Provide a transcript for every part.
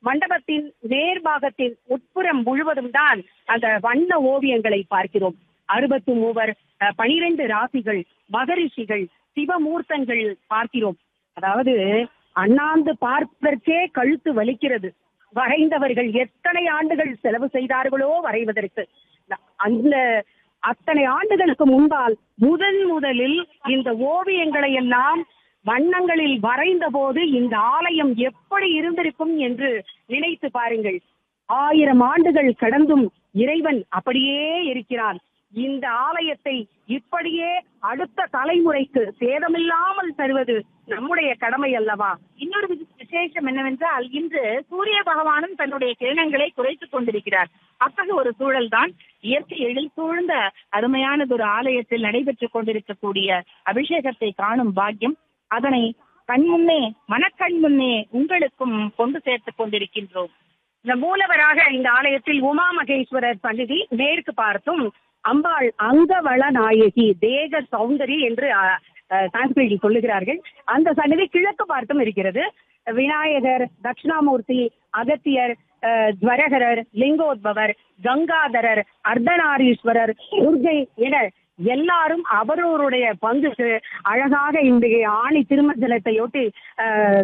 மண்டபத்தின் நேர்பாகத்தின் உட்புறம் முழுவதும் தான் அந்த வண்ண ஓவியங்களை பார்க்கிறோம் அறுபத்து மூவர் அஹ், பனிரெண்டு ராசிகள் மகரிஷிகள் சிவமூர்த்தங்கள் பார்க்கிறோம் அதாவது அண்ணாந்து பார்ப்பதற்கே கழுத்து வலிக்கிறது வரைந்தவர்கள் எத்தனை ஆண்டுகள் செலவு செய்தார்களோ வரைவதற்கு அந்த அத்தனை ஆண்டுகளுக்கு முன்பால் முதன் முதலில் இந்த ஓவியங்களை எல்லாம் வண்ணங்களில் வரைந்த போது இந்த ஆலயம் எப்படி இருந்திருக்கும் என்று நினைத்து பாருங்கள் ஆயிரம் ஆண்டுகள் கடந்தும் இறைவன் அப்படியே இருக்கிறான் இந்த ஆலயத்தை இப்படியே அடுத்த தலைமுறைக்கு சேதமில்லாமல் தருவது நம்முடைய கடமை அல்லவா இன்னொரு வி- விசேஷம் என்னவென்றால் இன்று சூரிய பகவானும் தன்னுடைய கிரணங்களை குறைத்துக் கொண்டிருக்கிறார் அத்தகைய ஒரு சூழல் தான் இயற்கை எழில் சூழ்ந்த அருமையானதொரு ஆலயத்தில் நடைபெற்றுக் கொண்டிருக்கக்கூடிய அபிஷேகத்தை காணும் பாக்கியம் அதனை கண்முன்னே மனக்கண் முன்னே உங்களுக்கும் கொண்டு சேர்த்துக் கொண்டிருக்கின்றோம் இந்த மூலவராக இந்த ஆலயத்தில் உமா மகேஸ்வரர் சந்நிதி மேற்கு பார்த்தும் அம்பாள் அங்கவள நாயகி தேக சௌந்தரி என்று சான்ஸ்கிரிட்டில் சொல்லுகிறார்கள் அந்த சந்நிதி கிழக்கு பார்த்தும் இருக்கிறது விநாயகர் தட்சிணாமூர்த்தி அகத்தியர் அஹ், ஜ்வரகரர் லிங்கோத்பவர் கங்காதரர் அர்த்தநாரீஸ்வரர் துர்கை என எல்லாரும் அவரவருடைய பங்குக்கு அழகாக இன்றைய ஆணி திருமஞ்சனத்தையொட்டி அஹ்,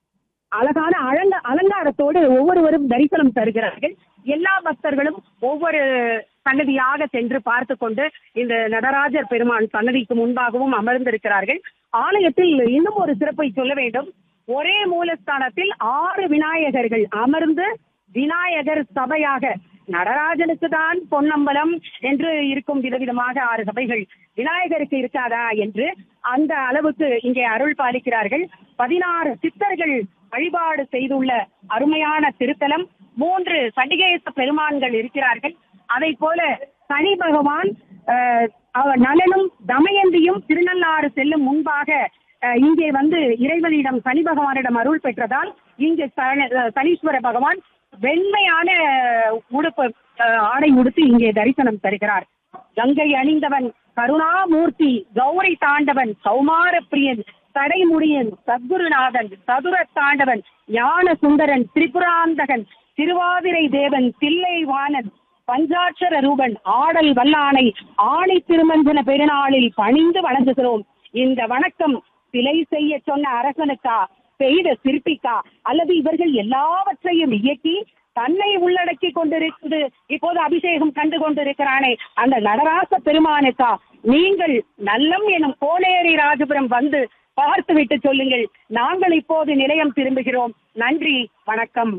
அழகான அலங்க அலங்காரத்தோடு ஒவ்வொருவரும் தரிசனம் தருகிறார்கள் எல்லா பக்தர்களும் ஒவ்வொரு சன்னதியாக சென்று பார்த்து கொண்டு இந்த நடராஜர் பெருமான் சன்னதிக்கு முன்பாகவும் அமர்ந்திருக்கிறார்கள் ஆலயத்தில் இன்னும் ஒரு சிறப்பை சொல்ல வேண்டும் ஒரே மூலஸ்தானத்தில் ஆறு விநாயகர்கள் அமர்ந்து விநாயகர் சபையாக நடராஜனுக்கு தான் பொன்னம்பலம் என்று இருக்கும் விதவிதமாக ஆறு சபைகள் விநாயகருக்கு இருக்காதா என்று அந்த அளவுக்கு இங்கே அருள் பாலிக்கிறார்கள் பதினாறு சித்தர்கள் வழிபாடு செய்துள்ள அருமையான திருத்தலம் மூன்று சண்டிகேச பெருமான்கள் இருக்கிறார்கள் அதை போல சனி பகவான் அஹ், அவர் நலனும் தமயந்தியும் திருநள்ளாறு செல்லும் முன்பாக அஹ், இங்கே வந்து இறைவனிடம் சனி பகவானிடம் அருள் பெற்றதால் இங்கு சன- அஹ், சனீஸ்வர பகவான் வெண்மையான உடுப்பு அஹ், ஆடை உடுத்தி இங்கே தரிசனம் தருகிறார் கங்கை அணிந்தவன் கருணாமூர்த்தி கௌரி தாண்டவன் கௌமார பிரியன் தடைமுடியன் சத்குருநாதன் சதுர தாண்டவன் ஞான சுந்தரன் திரிபுராந்தகன் திருவாதிரை தேவன் தில்லைவாணன் பஞ்சாட்சர ரூபன் ஆடல் வல்லானை ஆணி திருமஞ்சன பெருநாளில் பணிந்து வணங்குகிறோம் இந்த வணக்கம் சிலை செய்ய சொன்ன அரசனுக்கா செய்த சிற்பிக்கா அல்லது இவர்கள் எல்லாவற்றையும் இயக்கி தன்னை உள்ளடக்கி கொண்டிருக்கிறது இப்போது அபிஷேகம் கண்டு கொண்டிருக்கிறானே அந்த நடராச பெருமானுக்கா நீங்கள் நல்லம் எனும் கோனேரி ராஜபுரம் வந்து பார்த்துவிட்டு சொல்லுங்கள் நாங்கள் இப்போது நிலையம் திரும்புகிறோம் நன்றி வணக்கம்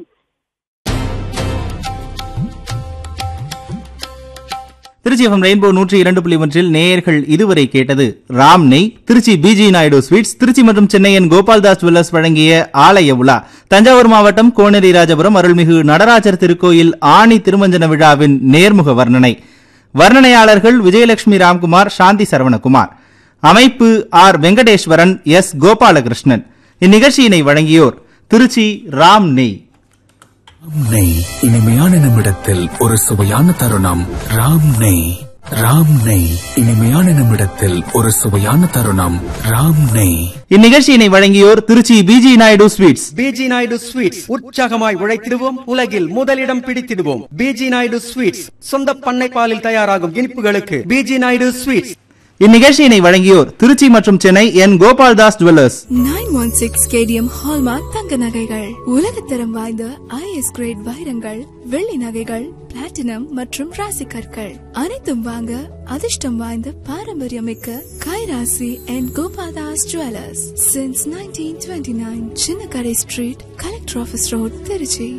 திருச்சி எஃப்எம் ரெயின்போ நூற்றி இரண்டு புள்ளி ஒன்றில் நேயர்கள் இதுவரை கேட்டது ராம் நெய் திருச்சி பிஜி நாயுடு ஸ்வீட்ஸ் திருச்சி மற்றும் சென்னையின் கோபால்தாஸ் ஜுவல்லர்ஸ் வழங்கிய ஆலய உலா தஞ்சாவூர் மாவட்டம் கோனேரி ராஜபுரம் அருள்மிகு நடராஜர் திருக்கோயில் ஆணி திருமஞ்சன விழாவின் நேர்முக வர்ணனை வர்ணனையாளர்கள் விஜயலட்சுமி ராம்குமார் சாந்தி சரவணகுமார் அமைப்பு ஆர் வெங்கடேஸ்வரன் எஸ் கோபாலகிருஷ்ணன் இந்நிகழ்ச்சியினை வழங்கியோர் திருச்சி ராம் நெய் நெய் இனிமையான நிமிடத்தில் ஒரு சுவையான தருணம் ராம் நெய் ராம் நெய் இனிமையான நிமிடத்தில் ஒரு சுவையான தருணம் ராம் நெய் இந்நிகழ்ச்சியினை வழங்கியோர் Trichy B G Naidu sweets B G Naidu sweets உற்சாகமாய் உழைத்திடுவோம் உலகில் முதலிடம் பிடித்திடுவோம் பிஜி நாயுடு ஸ்வீட்ஸ் சொந்த பண்ணை பாலில் தயாராகும் இனிப்புகளுக்கு பிஜி நாயுடு ஸ்வீட்ஸ் இந்நிகழ்ச்சியினை வழங்கியோர் திருச்சி மற்றும் Chennai N Gopaldas jewellers nine one six K D M hallmark தங்க நகைகள் உலகத்தரம் வாய்ந்த ஐஎஸ் கிரேட் வைரங்கள் வெள்ளி நகைகள் பிளாட்டினம் மற்றும் ராசி கற்கள் அனைத்தும் வாங்க அதிர்ஷ்டம் வாய்ந்த பாரம்பரியமிக்க கைராசி and Gopaldas jewellers since nineteen twenty nine Chinnakadai street collector office road Trichy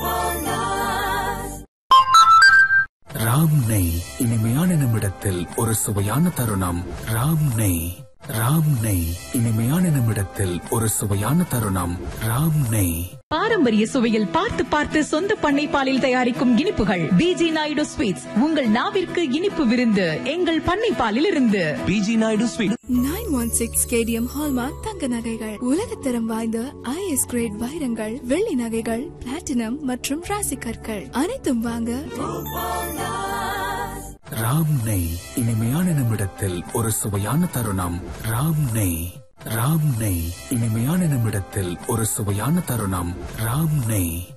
Ram Nei இனிமையான நிமிடத்தில் ஒரு சுவையான தருணம் ராம் நெய் ராம் நெய் இனிமையான நிமிடத்தில் ஒரு சுவையான தருணம் ராம் நெய் பாரம்பரிய சுவையில் பார்த்து பார்த்து சொந்த பண்ணை பாலில் தயாரிக்கும் இனிப்புகள் பிஜி நாயுடு ஸ்வீட்ஸ் உங்கள் நாவிற்கு இனிப்பு விருந்து எங்கள் பண்ணை பாலில் இருந்து B G Naidu sweet nine one six K D M hallmark தங்க நகைகள் உலகத்தரம் வாய்ந்த ஐஎஸ் கிரேட் வைரங்கள் வெள்ளி நகைகள் பிளாட்டினம் மற்றும் ராசி கற்கள் அனைத்தும் வாங்க ராம் நெய் இனிமையான நிமிடத்தில் ஒரு சுவையான தருணம் ராம் நெய் ராம் நெய் இனிமையான நிமிடத்தில் ஒரு சுவையான தருணம் ராம் நெய்